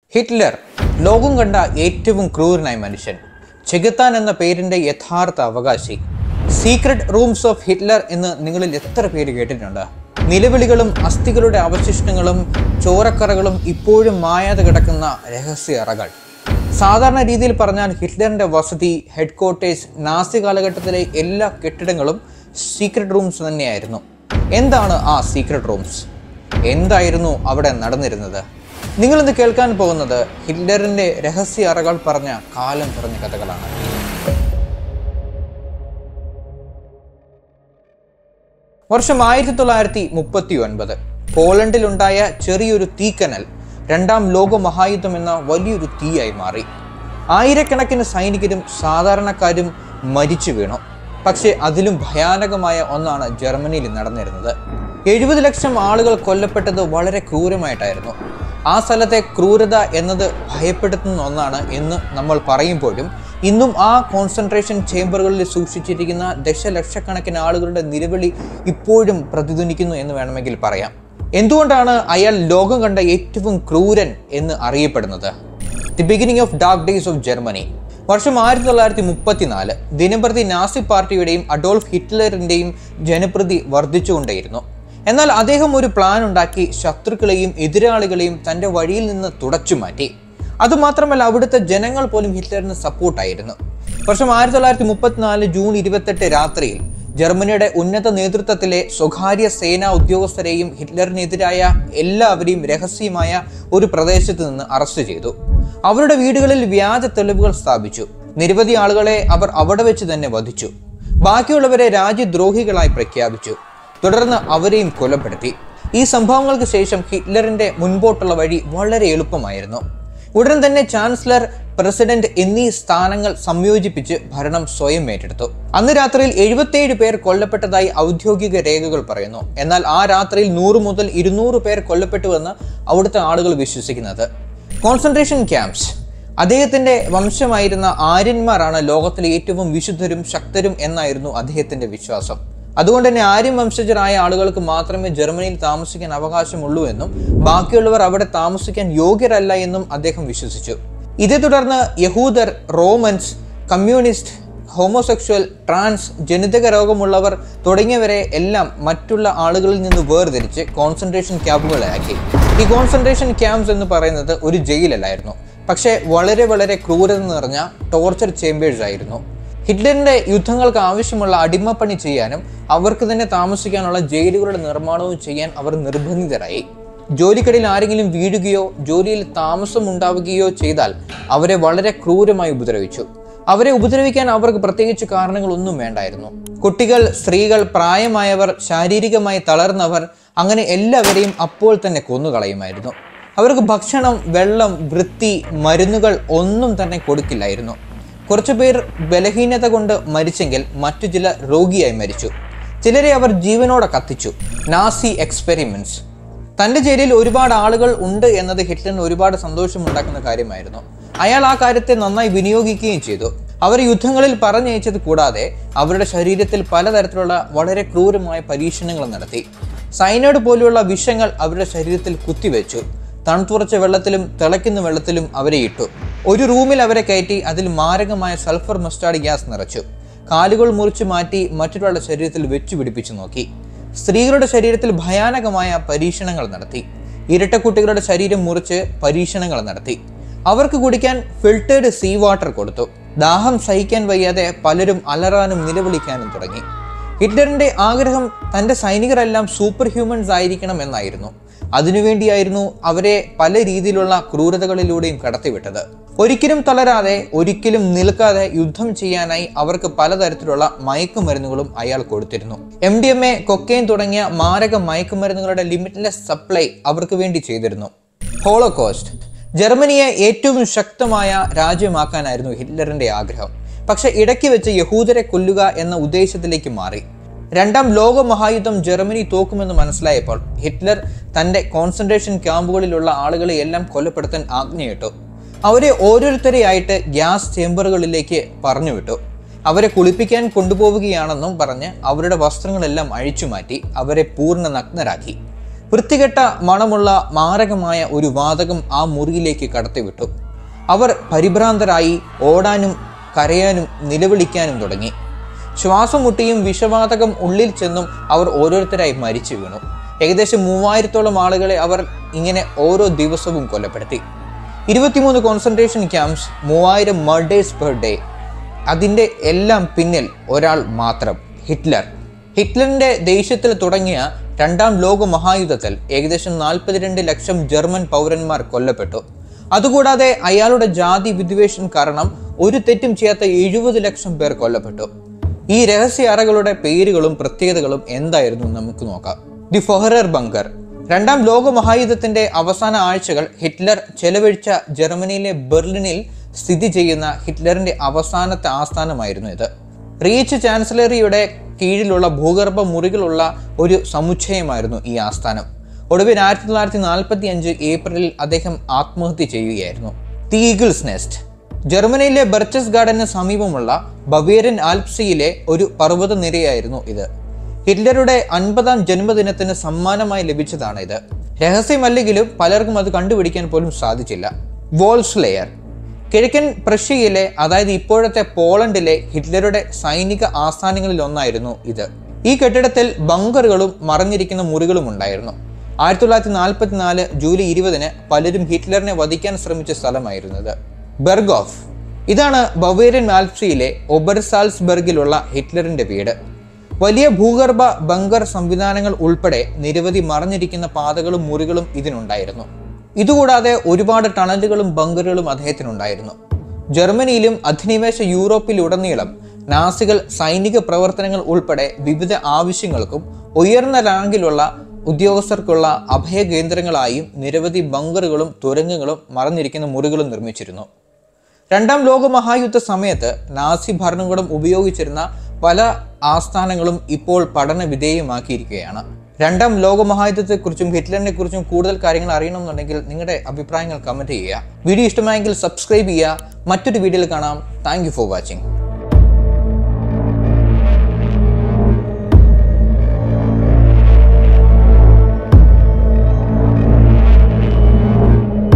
Hitler ലോകം കണ്ട ഏറ്റവും ക്രൂരനായ മനുഷ്യൻ ചെകുത്താൻ എന്ന പേരിന്റെ യഥാർത്ഥ അവകാശി സീക്രട്ട് റൂംസ് ഓഫ് ഹിറ്റ്ലർ എന്ന് നിങ്ങളിൽ എത്ര പേര് കേട്ടിട്ടുണ്ട് നിലവിളികളും അസ്ഥികളുടെ അവശിഷ്ടങ്ങളും ചോരക്കറകളും ഇപ്പോഴും മായാതെ കിടക്കുന്ന രഹസ്യ അറകൾ സാധാരണ രീതിയിൽ പറഞ്ഞാൽ ഹിറ്റ്ലറിന്റെ വസതി ഹെഡ് ക്വാർട്ടേഴ്സ് നാസി കാലഘട്ടത്തിലെ എല്ലാ കെട്ടിടങ്ങളും സീക്രട്ട് റൂംസ് തന്നെയായിരുന്നു എന്താണ് ആ സീക്രട്ട് റൂംസ് എന്തായിരുന്നു അവിടെ നടന്നിരുന്നത് നിങ്ങളിന്ന് കേൾക്കാൻ പോകുന്നത് ഹിറ്റ്ലറിന്റെ രഹസ്യ അറകൾ പറഞ്ഞ കാലം പറഞ്ഞ കഥകളാണ് വർഷം ആയിരത്തി തൊള്ളായിരത്തി മുപ്പത്തി ഒൻപത് പോളണ്ടിലുണ്ടായ ചെറിയൊരു തീക്കനൽ രണ്ടാം ലോക മഹായുദ്ധം എന്ന വലിയൊരു തീയായി മാറി ആയിരക്കണക്കിന് സൈനികരും സാധാരണക്കാരും മരിച്ചു വീണു പക്ഷേ അതിലും ഭയാനകമായ ഒന്നാണ് ജർമ്മനിയിൽ നടന്നിരുന്നത് എഴുപത് ലക്ഷം ആളുകൾ കൊല്ലപ്പെട്ടത് വളരെ ക്രൂരമായിട്ടായിരുന്നു ആ സ്ഥലത്തെ ക്രൂരത എന്നത് ഭയപ്പെടുത്തുന്ന ഒന്നാണ് എന്ന് നമ്മൾ പറയുമ്പോഴും ഇന്നും ആ കോൺസെൻട്രേഷൻ ചേംബറുകളിൽ സൂക്ഷിച്ചിരിക്കുന്ന ദശലക്ഷക്കണക്കിന് ആളുകളുടെ നിലവിളി ഇപ്പോഴും പ്രതിധ്വനിക്കുന്നു എന്ന് വേണമെങ്കിൽ പറയാം എന്തുകൊണ്ടാണ് അയാൾ ലോകം കണ്ട ഏറ്റവും ക്രൂരൻ എന്ന് അറിയപ്പെടുന്നത് the beginning of dark days of Germany വർഷം ആയിരത്തി തൊള്ളായിരത്തി മുപ്പത്തിനാല് ദിനംപ്രതി നാസി പാർട്ടിയുടെയും അഡോൾഫ് ഹിറ്റ്ലറിന്റെയും ജനപ്രതി വർദ്ധിച്ചുകൊണ്ടേയിരുന്നു എന്നാൽ അദ്ദേഹം ഒരു പ്ലാൻ ഉണ്ടാക്കി ശത്രുക്കളെയും എതിരാളികളെയും തന്റെ വഴിയിൽ നിന്ന് തുടച്ചു മാറ്റി അതുമാത്രമല്ല അവിടുത്തെ ജനങ്ങൾ പോലും ഹിറ്റ്ലറിന് സപ്പോർട്ടായിരുന്നു വർഷം ആയിരത്തി തൊള്ളായിരത്തി മുപ്പത്തിനാല് ജൂൺ ഇരുപത്തെട്ട് രാത്രിയിൽ ജർമ്മനിയുടെ ഉന്നത നേതൃത്വത്തിലെ സ്വകാര്യ സേനാ ഉദ്യോഗസ്ഥരെയും ഹിറ്റ്ലറിനെതിരായ എല്ലാവരെയും രഹസ്യമായ ഒരു പ്രദേശത്ത് നിന്ന് അറസ്റ്റ് ചെയ്തു അവരുടെ വീടുകളിൽ വ്യാജ തെളിവുകൾ സ്ഥാപിച്ചു നിരവധി ആളുകളെ അവർ അവിടെ വെച്ച് തന്നെ വധിച്ചു ബാക്കിയുള്ളവരെ രാജ്യദ്രോഹികളായി പ്രഖ്യാപിച്ചു തുടർന്ന് അവരെയും കൊലപ്പെടുത്തി ഈ സംഭവങ്ങൾക്ക് ശേഷം ഹിറ്റ്ലറിന്റെ മുൻപോട്ടുള്ള വഴി വളരെ എളുപ്പമായിരുന്നു ഉടൻ തന്നെ ചാൻസലർ പ്രസിഡന്റ് എന്നീ സ്ഥാനങ്ങൾ സംയോജിപ്പിച്ച് ഭരണം സ്വയം ഏറ്റെടുത്തു അന്ന് രാത്രിയിൽ എഴുപത്തിയേഴ് പേർ കൊല്ലപ്പെട്ടതായി ഔദ്യോഗിക രേഖകൾ പറയുന്നു എന്നാൽ ആ രാത്രിയിൽ നൂറ് മുതൽ ഇരുന്നൂറ് പേർ കൊല്ലപ്പെട്ടുവെന്ന് അവിടുത്തെ ആളുകൾ വിശ്വസിക്കുന്നത് കോൺസെൻട്രേഷൻ ക്യാമ്പ്സ് അദ്ദേഹത്തിന്റെ വംശമായിരുന്ന ആര്യന്മാരാണ് ലോകത്തിലെ ഏറ്റവും വിശുദ്ധരും ശക്തരും എന്നായിരുന്നു അദ്ദേഹത്തിന്റെ വിശ്വാസം അതുകൊണ്ട് തന്നെ ആര്യൻ വംശജരായ ആളുകൾക്ക് മാത്രമേ ജർമ്മനിയിൽ താമസിക്കാൻ അവകാശമുള്ളൂ എന്നും ബാക്കിയുള്ളവർ അവിടെ താമസിക്കാൻ യോഗ്യരല്ല എന്നും അദ്ദേഹം വിശ്വസിച്ചു ഇതേ തുടർന്ന് യഹൂദർ റോമൻസ് കമ്മ്യൂണിസ്റ്റ് ഹോമോസെക്ഷൽ ട്രാൻസ് ജനിതക രോഗമുള്ളവർ തുടങ്ങിയവരെ എല്ലാം മറ്റുള്ള ആളുകളിൽ നിന്ന് വേർതിരിച്ച് കോൺസെൻട്രേഷൻ ക്യാമ്പുകളാക്കി ഈ കോൺസെൻട്രേഷൻ ക്യാമ്പ്സ് എന്ന് പറയുന്നത് ഒരു ജയിലല്ലായിരുന്നു പക്ഷേ വളരെ വളരെ ക്രൂരത നിറഞ്ഞ ടോർച്ചർ ചേമ്പേഴ്സ് ആയിരുന്നു ഹിറ്റ്ലറിന്റെ യുദ്ധങ്ങൾക്ക് ആവശ്യമുള്ള അടിമപ്പണി ചെയ്യാനും അവർക്ക് തന്നെ താമസിക്കാനുള്ള ജയിലുകളുടെ നിർമ്മാണവും ചെയ്യാൻ അവർ നിർബന്ധിതരായി ജോലിക്കിടയിൽ ആരെങ്കിലും വീഴുകയോ ജോലിയിൽ താമസം ഉണ്ടാവുകയോ ചെയ്താൽ അവരെ വളരെ ക്രൂരമായി ഉപദ്രവിച്ചു അവരെ ഉപദ്രവിക്കാൻ അവർക്ക് പ്രത്യേകിച്ച് കാരണങ്ങളൊന്നും വേണ്ടായിരുന്നു കുട്ടികൾ സ്ത്രീകൾ പ്രായമായവർ ശാരീരികമായി തളർന്നവർ അങ്ങനെ എല്ലാവരെയും അപ്പോൾ തന്നെ കൊന്നുകളയുമായിരുന്നു അവർക്ക് ഭക്ഷണം വെള്ളം വൃത്തി മരുന്നുകൾ ഒന്നും തന്നെ കൊടുക്കില്ലായിരുന്നു കുറച്ചു പേർ ബലഹീനത കൊണ്ട് മരിച്ചെങ്കിൽ മറ്റു ചില രോഗിയായി മരിച്ചു ചിലരെ അവർ ജീവനോടെ കത്തിച്ചു നാസി എക്സ്പെരിമെന്റ്സ് തന്റെ ജയിലിൽ ഒരുപാട് ആളുകൾ ഉണ്ട് എന്നത് ഹിറ്റ്ലറിന് ഒരുപാട് സന്തോഷമുണ്ടാക്കുന്ന കാര്യമായിരുന്നു അയാൾ ആ കാര്യത്തെ നന്നായി വിനിയോഗിക്കുകയും ചെയ്തു അവർ യുദ്ധങ്ങളിൽ പറഞ്ഞയച്ചത് കൂടാതെ അവരുടെ ശരീരത്തിൽ പലതരത്തിലുള്ള വളരെ ക്രൂരമായ പരീക്ഷണങ്ങൾ നടത്തി സൈനൈഡ് പോലെയുള്ള വിഷങ്ങൾ അവരുടെ ശരീരത്തിൽ കുത്തിവെച്ചു തണുത്തുറച്ച വെള്ളത്തിലും തിളയ്ക്കുന്ന വെള്ളത്തിലും അവരെ ഇട്ടു ഒരു റൂമിൽ അവരെ കയറ്റി അതിൽ മാരകമായ സൾഫർ മസ്റ്റാർഡ് ഗ്യാസ് നിറച്ചു കാലുകൾ മുറിച്ചു മാറ്റി മറ്റൊരാളുടെ ശരീരത്തിൽ വെച്ചു പിടിപ്പിച്ചു നോക്കി സ്ത്രീകളുടെ ശരീരത്തിൽ ഭയാനകമായ പരീക്ഷണങ്ങൾ നടത്തി ഇരട്ടക്കുട്ടികളുടെ ശരീരം മുറിച്ച് പരീക്ഷണങ്ങൾ നടത്തി അവർക്ക് കുടിക്കാൻ ഫിൽറ്റേഡ് സീ വാട്ടർ കൊടുത്തു ദാഹം സഹിക്കാൻ വയ്യാതെ പലരും അലറാനും നിലവിളിക്കാനും തുടങ്ങി ഹിറ്റ്ലറിന്റെ ആഗ്രഹം തന്റെ സൈനികരെല്ലാം സൂപ്പർ ഹ്യൂമൻസ് ആയിരിക്കണം എന്നായിരുന്നു അതിനുവേണ്ടിയായിരുന്നു അവരെ പല രീതിയിലുള്ള ക്രൂരതകളിലൂടെയും കടത്തിവിട്ടത് ഒരിക്കലും തളരാതെ ഒരിക്കലും നിൽക്കാതെ യുദ്ധം ചെയ്യാനായി അവർക്ക് പലതരത്തിലുള്ള മയക്കുമരുന്നുകളും അയാൾ കൊടുത്തിരുന്നു M D M A cocaine തുടങ്ങിയ മാരക മയക്കുമരുന്നുകളുടെ ലിമിറ്റ്ലെസ് സപ്ലൈ അവർക്ക് വേണ്ടി ചെയ്തിരുന്നു ഹോളോകോസ്റ്റ് ജർമ്മനിയെ ഏറ്റവും ശക്തമായ രാജ്യമാക്കാനായിരുന്നു ഹിറ്റ്ലറിന്റെ ആഗ്രഹം പക്ഷെ ഇടയ്ക്ക് വെച്ച് യഹൂദരെ കൊല്ലുക എന്ന ഉദ്ദേശത്തിലേക്ക് മാറി രണ്ടാം ലോക മഹായുദ്ധം ജർമ്മനി തോക്കുമെന്ന് മനസ്സിലായപ്പോൾ ഹിറ്റ്ലർ തന്റെ കോൺസെൻട്രേഷൻ ക്യാമ്പുകളിലുള്ള ആളുകളെ എല്ലാം കൊലപ്പെടുത്താൻ ആജ്ഞയിട്ടു അവരെ ഓരോരുത്തരെയായിട്ട് ഗ്യാസ് ചേമ്പറുകളിലേക്ക് പറഞ്ഞുവിട്ടു അവരെ കുളിപ്പിക്കാൻ കൊണ്ടുപോവുകയാണെന്നും പറഞ്ഞ് അവരുടെ വസ്ത്രങ്ങളെല്ലാം അഴിച്ചുമാറ്റി അവരെ പൂർണ്ണ നഗ്നരാക്കി വൃത്തികെട്ട മണമുള്ള മാരകമായ ഒരു വാതകം ആ മുറിയിലേക്ക് കടത്തിവിട്ടു അവർ പരിഭ്രാന്തരായി ഓടാനും കരയാനും നിലവിളിക്കാനും തുടങ്ങി ശ്വാസം മുട്ടിയും വിഷവാതകം ഉള്ളിൽ ചെന്നും അവർ ഓരോരുത്തരായി മരിച്ചു വീണു ഏകദേശം മൂവായിരത്തോളം ആളുകളെ അവർ ഇങ്ങനെ ഓരോ ദിവസവും കൊലപ്പെടുത്തി ഇരുപത്തിമൂന്ന് കോൺസെൻട്രേഷൻ ക്യാമ്പ്സ് മൂവായിരം മർഡേഴ്സ് പെർ ഡേ അതിൻ്റെ എല്ലാം പിന്നിൽ ഒരാൾ മാത്രം ഹിറ്റ്ലർ ഹിറ്റ്ലറിന്റെ ദേഷ്യത്തിൽ തുടങ്ങിയ രണ്ടാം ലോക മഹായുദ്ധത്തിൽ ഏകദേശം നാൽപ്പത്തിരണ്ട് ലക്ഷം ജർമ്മൻ പൗരന്മാർ കൊല്ലപ്പെട്ടു അതുകൂടാതെ അയാളുടെ ജാതി വിദ്വേഷം കാരണം ഒരു തെറ്റും ചെയ്യാത്ത എഴുപത് ലക്ഷം പേർ കൊല്ലപ്പെട്ടു ഈ രഹസ്യ അറകളുടെ പേരുകളും പ്രത്യേകതകളും എന്തായിരുന്നു എന്ന് നമുക്ക് നോക്കാം ദി ഫൊഹറർ ബങ്കർ രണ്ടാം ലോക മഹായുദ്ധത്തിന്റെ അവസാന ആഴ്ചകൾ ഹിറ്റ്ലർ ചെലവഴിച്ച ജർമ്മനിയിലെ ബെർലിനിൽ സ്ഥിതി ചെയ്യുന്ന ഹിറ്റ്ലറിന്റെ അവസാനത്തെ ആസ്ഥാനമായിരുന്നു ഇത് റീച്ച് ചാൻസലറിയുടെ കീഴിലുള്ള ഭൂഗർഭ മുറികളുള്ള ഒരു സമുച്ചയമായിരുന്നു ഈ ആസ്ഥാനം ഒടുവിൽ ആയിരത്തി തൊള്ളായിരത്തി നാൽപ്പത്തി അഞ്ച് ഏപ്രിലിൽ അദ്ദേഹം ആത്മഹത്യ ചെയ്യുകയായിരുന്നു ദി ഈഗിൾസ് നെസ്റ്റ് ജർമ്മനിയിലെ ബർച്ചസ് ഗാർഡന് സമീപമുള്ള ബവേറിയൻ ആൽപ്സിയിലെ ഒരു പർവ്വത നിരയായിരുന്നു ഇത് ഹിറ്റ്ലറുടെ അൻപതാം ജന്മദിനത്തിന് സമ്മാനമായി ലഭിച്ചതാണ് ഇത് രഹസ്യമല്ലെങ്കിലും പലർക്കും അത് കണ്ടുപിടിക്കാൻ പോലും സാധിച്ചില്ല വോൾസ് ലെയർ കിഴക്കൻ പ്രഷ്യയിലെ അതായത് ഇപ്പോഴത്തെ പോളണ്ടിലെ ഹിറ്റ്ലറുടെ സൈനിക ആസ്ഥാനങ്ങളിൽ ഒന്നായിരുന്നു ഇത് ഈ കെട്ടിടത്തിൽ ബങ്കറുകളും മറഞ്ഞിരിക്കുന്ന മുറികളും ഉണ്ടായിരുന്നു ആയിരത്തി തൊള്ളായിരത്തി നാൽപ്പത്തിനാല് ജൂലൈ ഇരുപതിന് പലരും ഹിറ്റ്ലറിനെ വധിക്കാൻ ശ്രമിച്ച സ്ഥലമായിരുന്നത് ബെർഗോഫ് ഇതാണ് ബവേറിയൻ ആൽപ്സിയിലെ ഒബർസാൽസ്ബർഗിലുള്ള ഹിറ്റ്ലറിന്റെ വീട് വലിയ ഭൂഗർഭ ബങ്കർ സംവിധാനങ്ങൾ ഉൾപ്പെടെ നിരവധി മറഞ്ഞിരിക്കുന്ന പാതകളും മുറികളും ഇതിനുണ്ടായിരുന്നു ഇതുകൂടാതെ ഒരുപാട് ടണലുകളും ബങ്കറുകളും അദ്ദേഹത്തിനുണ്ടായിരുന്നു ജർമ്മനിയിലും അധിനിവേശ യൂറോപ്പിലുടനീളം നാസികൾ സൈനിക പ്രവർത്തനങ്ങൾ ഉൾപ്പെടെ വിവിധ ആവശ്യങ്ങൾക്കും ഉയർന്ന റാങ്കിലുള്ള ഉദ്യോഗസ്ഥർക്കുള്ള അഭയകേന്ദ്രങ്ങളായും നിരവധി ബങ്കറുകളും തുരങ്കങ്ങളും മറഞ്ഞിരിക്കുന്ന മുറികളും നിർമ്മിച്ചിരുന്നു രണ്ടാം ലോക മഹായുദ്ധ സമയത്ത് നാസി ഭരണകൂടം ഉപയോഗിച്ചിരുന്ന പല ആസ്ഥാനങ്ങളും ഇപ്പോൾ പഠന വിധേയമാക്കിയിരിക്കുകയാണ് രണ്ടാം ലോക മഹായുദ്ധത്തെക്കുറിച്ചും ഹിറ്റ്ലറിനെ കുറിച്ചും കൂടുതൽ കാര്യങ്ങൾ അറിയണമെന്നുണ്ടെങ്കിൽ നിങ്ങളുടെ അഭിപ്രായങ്ങൾ കമന്റ് ചെയ്യുക വീഡിയോ ഇഷ്ടമായെങ്കിൽ സബ്സ്ക്രൈബ് ചെയ്യുക മറ്റൊരു വീഡിയോയിൽ കാണാം താങ്ക് ഫോർ വാച്ചിങ്